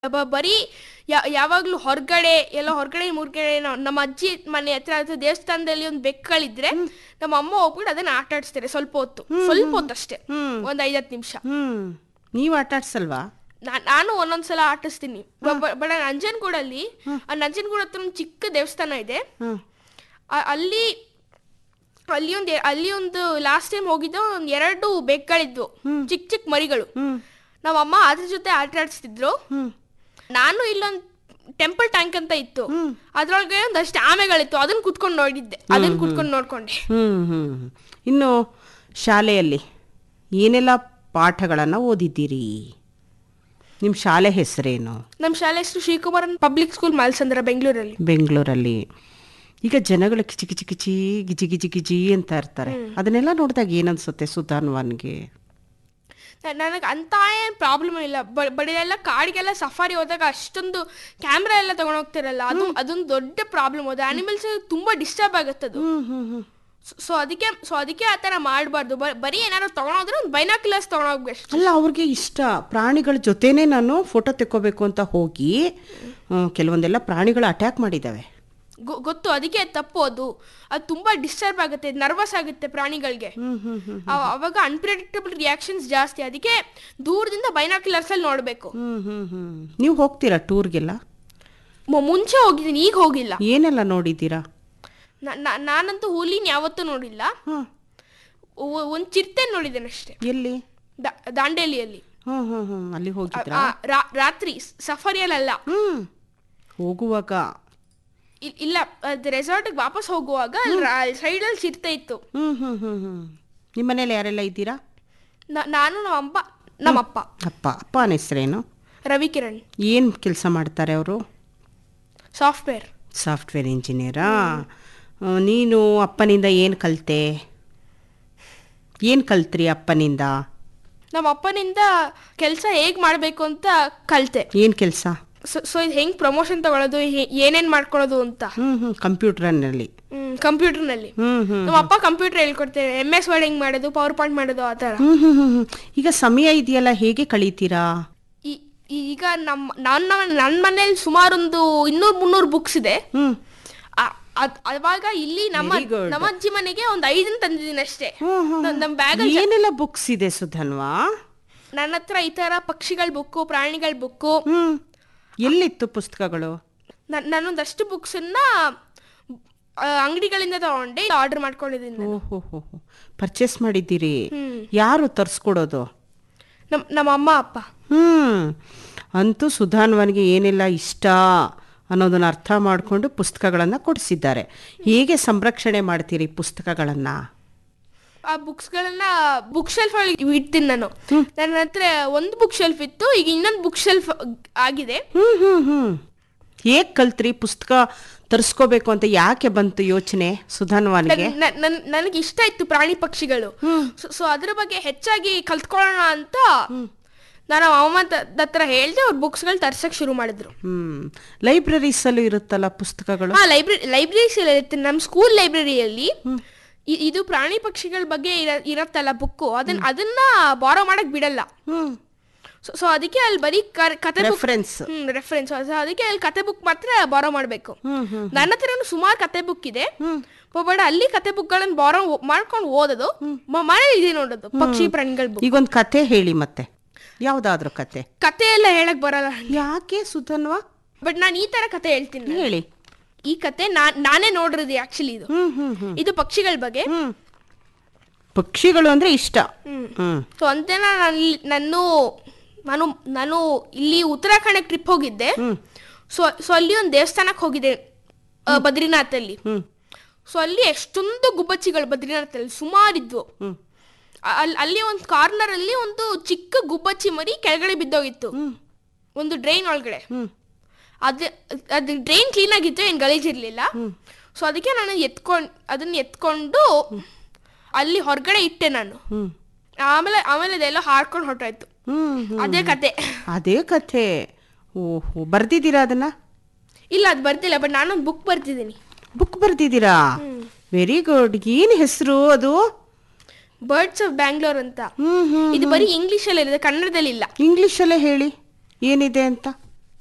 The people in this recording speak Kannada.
ಬ- ಬರೀ ಯಾ- ಯಾವಾಗ್ಲೂ ಹೊರಗಡೆ ಎಲ್ಲ ಹೊರಗಡೆ ಮುರ್ಗಡೆ ನಾವು- ನಮ್ಮ ಅಜ್ಜಿ ಮನೆ ಹತ್ರ ಅಥವಾ ದೇವಸ್ಥಾನದಲ್ಲಿ ಒಂದು ಬೆಕ್ಕಳಿದ್ರೆ ನಮ್ಮ ಅಮ್ಮ ಹೋಗ್ಬಿಟ್ಟು ಅದನ್ನ ಆಟ ಆಡಿಸ್ತಾರೆ ಸ್ವಲ್ಪ ಹೊತ್ತು ಸ್ವಲ್ಪ ಹೊತ್ತು ಅಷ್ಟೇ ಹ್ಮ್. ಒಂದ್ ಐದತ್ತು ನಿಮಿಷ ಹ್ಮ್ ನೀವು ಆಟ ಆಡ್ಸಲ್ವಾ ನಾನು ಒಂದೊಂದ್ಸಲ ಆಟಿಸ್ತೀನಿ ಬಟ್ ನಂಜನಗೂಡಲ್ಲಿ ಆ ನಂಜನಗೂಡ ಹತ್ರ ಒಂದು ಚಿಕ್ಕ ದೇವಸ್ಥಾನ ಇದೆ ಹ್ಮ್ ಆ- ಅಲ್ಲಿ ಅಲ್ಲಿ ಒಂದು ಅಲ್ಲಿ ಒಂದು ಲಾಸ್ಟ್ ಟೈಮ್ ಹೋಗಿದ್ದು ಒಂದ್ ಎರಡು ಬೆಕ್ಕಳಿದ್ವು ಚಿಕ್ಕ ಚಿಕ್ಕ ಮರಿಗಳು ಹ್ಮ್ ನಮ್ಮ ಅಮ್ಮ ಅದ್ರ ಜೊತೆ ಆಟ ಆಡಿಸ್ತಿದ್ರು ಹ್ಮ್ ನಾನು ಇಲ್ಲೊಂದು ಟೆಂಪಲ್ ಟ್ಯಾಂಕ್ ಅಂತ ಇತ್ತು ಅದ್ರೊಳಗೆ ಒಂದಷ್ಟು ಆಮೆಗಳಿತ್ತು ಅದನ್ನ ಕುತ್ಕೊಂಡು ನೋಡಿದ್ದೆ ಅದನ್ನ ಕುತ್ಕೊಂಡು ನೋಡ್ಕೊಂಡೆ ಹ್ಮ್ ಹ್ಮ್ ಹ್ಮ್. ಇನ್ನು ಶಾಲೆಯಲ್ಲಿ ಏನೆಲ್ಲ ಪಾಠಗಳನ್ನು ಓದಿದ್ದೀರಿ ನಿಮ್ಮ ಶಾಲೆ ಹೆಸರೇನು ನಮ್ಮ ಶಾಲೆ ಹೆಸರು ಶ್ರೀಕುಮಾರನ್ ಪಬ್ಲಿಕ್ ಸ್ಕೂಲ್ ಮಾಲ್ಸಂದ್ರ ಬೆಂಗಳೂರಲ್ಲಿ ಬೆಂಗಳೂರಲ್ಲಿ ಈಗ ಜನಗಳು ಕಿಚಿ ಕಿಚಿ ಕಿಚಿ ಗಿಜಿ ಗಿಜಿ ಗಿಜಿ ಅಂತ ಇರ್ತಾರೆ ಅದನ್ನೆಲ್ಲ ನೋಡಿದಾಗ ಏನನ್ಸುತ್ತೆ ಸುಧಾನ್ವನ್ಗೆ ನನಗೆ ಅಂತ ಏನು ಪ್ರಾಬ್ಲಮ್ ಇಲ್ಲ ಬಟ್ ಇದೆಲ್ಲ ಕಾಡಿಗೆಲ್ಲ ಸಫಾರಿ ಹೋದಾಗ ಅಷ್ಟೊಂದು ಕ್ಯಾಮ್ರಾ ಎಲ್ಲ ತಗೊಂಡು ಹೋಗ್ತಿರಲ್ಲ ಅದು ಅದೊಂದು ದೊಡ್ಡ ಪ್ರಾಬ್ಲಮ್ ಅದು ಆನಿಮಲ್ಸ್ ತುಂಬಾ ಡಿಸ್ಟರ್ಬ್ ಆಗುತ್ತೆ ಅದು ಹ್ಮ್ ಹ್ಮ್ ಹ್ಮ್ ಸೊ ಅದಕ್ಕೆ ಸೊ ಅದಕ್ಕೆ ಆ ಥರ ಮಾಡಬಾರ್ದು ಬರೀ ಏನಾದ್ರು ತಗೊಂಡೋದ್ರೆ ಒಂದು ಬೈನಾಕ್ಯುಲರ್ಸ್ ತಗೊಂಡೋಗ್ಬೇಕು ಅಲ್ಲ ಅವ್ರಿಗೆ ಇಷ್ಟ ಪ್ರಾಣಿಗಳ ಜೊತೆನೇ ನಾನು ಫೋಟೋ ತೆಕ್ಕೋಬೇಕು ಅಂತ ಹೋಗಿ ಆ, ಕೆಲವೊಂದೆಲ್ಲ ಪ್ರಾಣಿಗಳು ಅಟ್ಯಾಕ್ ಮಾಡಿದ್ದಾವೆ ಗೊ- ಗೊತ್ತು ಅದಕ್ಕೆ ತಪ್ಪು ಅದು ಅದು ತುಂಬಾ ಡಿಸ್ಟರ್ಬ್ ಆಗುತ್ತೆ ನರ್ವಸ್ ಆಗುತ್ತೆ ಪ್ರಾಣಿಗಳಿಗೆ ಹ್ಮ್ ಹ್ಮ್ ಹ್ಮ್ ಅವ- ಅವಾಗ ಅನ್ಪ್ರಿಡಿಕ್ಟಬಲ್ ರಿಯಾಕ್ಷನ್ಸ್ ಜಾಸ್ತಿ ಅದಕ್ಕೆ ದೂರದಿಂದ ಬೈನಾಕ್ಯುಲರ್ಸ್ ಅಲ್ಲಿ ನೋಡಬೇಕು ಹ್ಮ್ ಹ್ಮ್ ಹ್ಮ್ ನೀವು ಹೋಗ್ತೀರಾ ಟೂರ್ಗೆಲ್ಲ ಮುಂಚೆ ಹೋಗಿದ್ದೀನಿ ಈಗ ಹೋಗಿಲ್ಲ ಏನೆಲ್ಲ ನೋಡಿದ್ದೀರಾ ನ- ನ- ನಾನಂತೂ ಹುಲಿನ ಯಾವತ್ತೂ ನೋಡಿಲ್ಲ ಹಾಂ ಒ- ಒಂದ್ ಚಿರತೆ ನೋಡಿದ್ದೇನೆ ಅಷ್ಟೇ ಎಲ್ಲಿ ದಾ- ದಾಂಡೇಲಿಯಲ್ಲಿ ಹ್ಮ್ ಹ್ಮ್ ಹ್ಮ್ ಅಲ್ಲಿ ಹೋಗಿದ್ರಾ ಆ, ರಾ- ರಾತ್ರಿ ಸಫಾರಿಯಲ್ಲ ಹ್ಮ್ ಹೋಗುವಾಗ ಇ- ಇಲ್ಲ ಅದು ರೆಸಾರ್ಟ್ಗೆ ವಾಪಸ್ ಹೋಗುವಾಗ ಸೈಡಲ್ಲಿ ಚಿರತೆ ಇತ್ತು ಹ್ಮ್ ಹ್ಮ್ ಹ್ಮ್ ಹ್ಮ್ ನಿಮ್ಮ ಮನೇಲಿ ಯಾರೆಲ್ಲ ಇದ್ದೀರಾ ನ- ನಾನು ನಮ್ಮ ಅಮ್ಮ ನಮ್ಮಪ್ಪ ಅಪ್ಪ ಅಪ್ಪನ ಹೆಸರೇನು ರವಿಕಿರಣ್ ಏನು ಕೆಲಸ ಮಾಡ್ತಾರೆ ಅವರು ಸಾಫ್ಟ್ವೇರ್ ಸಾಫ್ಟ್ವೇರ್ ಇಂಜಿನಿಯರಾ ಆ, ನೀನು ಅಪ್ಪನಿಂದ ಏನು ಕಲಿತೆ ಏನು ಕಲ್ತ್ರಿ ಅಪ್ಪನಿಂದ ನಮ್ಮ ಅಪ್ಪನಿಂದ ಕೆಲಸ ಹೇಗ್ ಮಾಡಬೇಕು ಅಂತ ಕಲಿತೆ ಏನು ಕೆಲಸ ಸೊ ಇದು ಹೆಂಗ್ ಪ್ರಮೋಷನ್ ತಗೊಳ್ಳೋದು ಹೆ- ಏನೇನ್ ಮಾಡ್ಕೊಳ್ಳೋದು ಅಂತ ಹ್ಞೂ ಹ್ಞೂ ಕಂಪ್ಯೂಟ್ರನ್ನಲ್ಲಿ ಕಂಪ್ಯೂಟರ್ನಲ್ಲಿ ಹ್ಞೂ ಹ್ಞೂ ನಮ್ಮ ಅಪ್ಪ ಕಂಪ್ಯೂಟರ್ ಹೇಳ್ಕೊಡ್ತಾರೆ ಎಮ್ ಎಸ್ ವರ್ಡ್ ಹೆಂಗ್ ಮಾಡೋದು ಪವರ್ ಪಾಯಿಂಟ್ ಮಾಡೋದು ಆ ಥರ ಹ್ಞೂ ಹ್ಞೂ ಹ್ಞೂ ಹ್ಞೂ ಈಗ ಸಮಯ ಇದೆಯಲ್ಲ ಹೇಗೆ ಕಳೀತೀರಾ ಈ- ಈಗ ನಮ್ಮ ನನ್ನ ನನ್ನ ಮನೇಲಿ ಸುಮಾರೊಂದು ಇನ್ನೂರು ಮುನ್ನೂರು ಬುಕ್ಸ್ ಇದೆ ಹ್ಞೂ ಆ- ಅದ್ ಅವಾಗ ಇಲ್ಲಿ ನಮ್ಮ Very good. ನಮ್ಮ ಅಜ್ಜಿ ಮನೆಗೆ ಒಂದು ಐದನ್ನ ತಂದಿದ್ದೀನಿ ಅಷ್ಟೇ ಹ್ಞೂ ಹ್ಞೂ ನನ್- ನಮ್ಮ ಬ್ಯಾಗ್ ಏನೆಲ್ಲ ಬುಕ್ಸ್ ಇದೆ ಸುಧನ್ವಾ ನನ್ನ ಹತ್ರ ಈ ತರ ಪಕ್ಷಿಗಳ ಬುಕ್ಕು ಪ್ರಾಣಿಗಳ ಬುಕ್ಕು ಹ್ಞೂ ಎಲ್ಲಿತ್ತು ಪುಸ್ತಕಗಳು ನಾನೊಂದಷ್ಟು ಬುಕ್ಸನ್ನ ಅಂಗಡಿಗಳಿಂದ ತಗೊಂಡೆ ಆರ್ಡರ್ ಮಾಡ್ಕೊಂಡಿದ್ದೀನಿ ನಾನು. ಓಹೋ ಹೋ ಹೋ ಪರ್ಚೇಸ್ ಮಾಡಿದ್ದೀರಿ ಹ್ಮ್. ಯಾರು ತರಿಸ್ಕೊಡೋದು ನಮ್ ನಮ್ಮ ಅಮ್ಮ ಅಪ್ಪ ಹ್ಮ್ ಅಂತೂ ಸುಧಾನ್ವನ್ಗೆ ಏನೆಲ್ಲ ಇಷ್ಟ ಅನ್ನೋದನ್ನ ಅರ್ಥ ಮಾಡಿಕೊಂಡು ಪುಸ್ತಕಗಳನ್ನು ಕೊಡಿಸಿದ್ದಾರೆ ಹೇಗೆ ಸಂರಕ್ಷಣೆ ಮಾಡ್ತೀರಿ ಪುಸ್ತಕಗಳನ್ನು ಆ ಬುಕ್ಸ್ಗಳನ್ನ ಬುಕ್ ಶೆಲ್ಫ್ ಅಲ್ಲಿ ಇಡ್ತೀನಿ ನಾನು ನನ್ನ ಹತ್ರ ಒಂದು ಬುಕ್ ಶೆಲ್ಫ್ ಇತ್ತು ಈಗ ಇನ್ನೊಂದು ಬುಕ್ ಶೆಲ್ಫ್ ಆಗಿದೆ ಹ್ಮ್ ಹ್ಮ್ ಹ್ಮ್ ಹೇಗೆ ಕಲ್ತ್ರಿ ಪುಸ್ತಕ ತರಿಸ್ಕೋಬೇಕು ಅಂತ ಯಾಕೆ ಬಂತು ಯೋಚನೆ ಸುಧಾನ್ವನ್ಗೆ ನನ್- ನನ್- ನನಗೆ ಇಷ್ಟ ಇತ್ತು ಪ್ರಾಣಿ ಪಕ್ಷಿಗಳು ಸೊ ಅದ್ರ ಬಗ್ಗೆ ಹೆಚ್ಚಾಗಿ ಕಲ್ತ್ಕೊಳ್ಳೋಣ ಅಂತ ನಾನು ಅಮ್ಮ ಹತ್ರ ಹೇಳ್ದೆ ಅವ್ರ ಬುಕ್ಸ್ಗಳು ತರ್ಸಕ್ ಶುರು ಮಾಡಿದ್ರು ಹ್ಮ್ ಲೈಬ್ರರೀಸಲ್ಲೂ ಇರುತ್ತಲ್ಲ ಪುಸ್ತಕಗಳು ಹಾ ಲೈಬ್ರರಿ ಲೈಬ್ರರೀಸ್ ಎಲ್ಲ ಇರುತ್ತೆ ನಮ್ಮ ಸ್ಕೂಲ್ ಲೈಬ್ರರಿಯಲ್ಲಿ ಇದು ಪ್ರಾಣಿ ಪಕ್ಷಿಗಳ ಬಗ್ಗೆ ಇರ- ಇರತ್ತಲ್ಲ ಬುಕ್ಕು ಅದನ್ನ ಅದನ್ನ ಬಾರೋ ಮಾಡಕ್ ಬಿಡಲ್ಲ ಹ್ಮ್ ಸೊ ಸೊ ಅದಕ್ಕೆ ಅಲ್ಲಿ ಬರೀ ಕ- ಕತೆ ಬುಕ್ ರೆಫರೆನ್ಸ್ ಹ್ಮ್ ರೆಫರೆನ್ಸ್ ಅದಕ್ಕೆ ಅಲ್ಲಿ ಕತೆ ಬುಕ್ ಮಾತ್ರ ಬಾರೋ ಮಾಡಬೇಕು ಹ್ಮ್ ಹ್ಮ್ ನನ್ನ ಹತ್ರನೂ ಸುಮಾರು ಕತೆ ಬುಕ್ ಇದೆ ಬಟ್ ಅಲ್ಲಿ ಕತೆ ಬುಕ್ಗಳನ್ನ ಬಾರೋ ಮಾಡ್ಕೊಂಡು ಓದೋದು ಮ- ಮನೇಲಿ ಇದೆ ನೋಡೋದು ಪಕ್ಷಿ ಪ್ರಾಣಿಗಳ ಬುಕ್ ಈಗೊಂದು ಕತೆ ಹೇಳಿ ಮತ್ತೆ ಯಾವ್ದಾದ್ರು ಕತೆ ಕತೆ ಎಲ್ಲ ಹೇಳಕ್ ಬರಲ್ಲ ಯಾಕೆ ಸುಧನ್ವಾ ಬಟ್ ನಾನು ಈ ತರ ಕತೆ ಹೇಳ್ತೀನಿ ನಾನು. ಹೇಳಿ ಈ ಕತೆ ನಾನ್ ನಾನೇ ನೋಡಿರೋದು ಆಕ್ಚುಲಿ ಇದು ಹ್ಮ್ ಹ್ಮ್ ಹ್ಮ್ ಇದು ಪಕ್ಷಿಗಳ ಬಗ್ಗೆ ಹ್ಮ್ ಪಕ್ಷಿಗಳು ಅಂದ್ರೆ ಇಷ್ಟ ಹ್ಮ್ ಹ್ಮ್ ಸೊ ಅಂತೇನ ನಾನು ಇಲ್ಲಿ- ನಾನು ನಾನು ನಾನು ಇಲ್ಲಿ ಉತ್ತರಾಖಂಡಕ್ಕೆ ಟ್ರಿಪ್ ಹೋಗಿದ್ದೆ ಸೊ ಸೊ ಅಲ್ಲಿ ಒಂದು ದೇವಸ್ಥಾನಕ್ಕೆ ಹೋಗಿದ್ದೆ ಆ, ಬದ್ರಿನಾಥಲ್ಲಿ ಹ್ಮ್ ಸೊ ಅಲ್ಲಿ ಎಷ್ಟೊಂದು ಗುಬ್ಬಚ್ಚಿಗಳು ಬದ್ರಿನಾಥಲ್ಲಿ ಸುಮಾರಿದ್ವು ಹ್ಮ್ ಆ- ಅಲ್ಲಿ ಅಲ್ಲಿ ಒಂದು ಕಾರ್ನರ್ ಅಲ್ಲಿ ಒಂದು ಚಿಕ್ಕ ಗುಬ್ಬಚ್ಚಿ ಮರಿ ಕೆಳಗಡೆ ಬಿದ್ದೋಗಿತ್ತು ಒಂದು ಡ್ರೈನ್ ಒಳಗಡೆ ಹ್ಮ್ ಅದು ಅದು ಡ್ರೈನ್ ಕ್ಲೀನ್ ಆಗಿತ್ತು ಏನು ಗಲೀಜಿರ್ಲಿಲ್ಲ ಸೊ ಅದಕ್ಕೆ ನಾನು ಎತ್ಕೊಂಡು ಅದನ್ನ ಎತ್ಕೊಂಡು ಅಲ್ಲಿ ಹೊರಗಡೆ ಇಟ್ಟೆ ನಾನು ಹ್ಮ್ ಆಮೇಲೆ ಆಮೇಲೆ ಅದೆಲ್ಲ ಹಾರ್ಕೊಂಡು ಹೊರಟಾಯ್ತು ಹ್ಮ್ ಹ್ಮ್. ಅದೇ ಕತೆ ಅದೇ ಕಥೆ ಓಹೋ ಬರ್ದಿದ್ದೀರಾ ಅದನ್ನ ಇಲ್ಲ ಅದು ಬರ್ತಿಲ್ಲ ಬಟ್ ನಾನೊಂದು ಬುಕ್ ಬರ್ತಿದ್ದೀನಿ ಬುಕ್ ಬರ್ದಿದ್ದೀರಾ ವೆರಿ ಗುಡ್ ಏನು ಹೆಸರು ಅದು ಬರ್ಡ್ಸ್ ಆಫ್ ಬ್ಯಾಂಗ್ಳೂರ್ ಅಂತ ಹ್ಮ್ ಹ್ಮ್ ಇದು ಬರೀ ಇಂಗ್ಲಿಷ್ ಅಲ್ಲಿ ಇರುತ್ತೆ ಕನ್ನಡದಲ್ಲಿ ಇಲ್ಲ ಇಂಗ್ಲಿಷಲ್ಲೇ ಹೇಳಿ ಏನಿದೆ ಅಂತ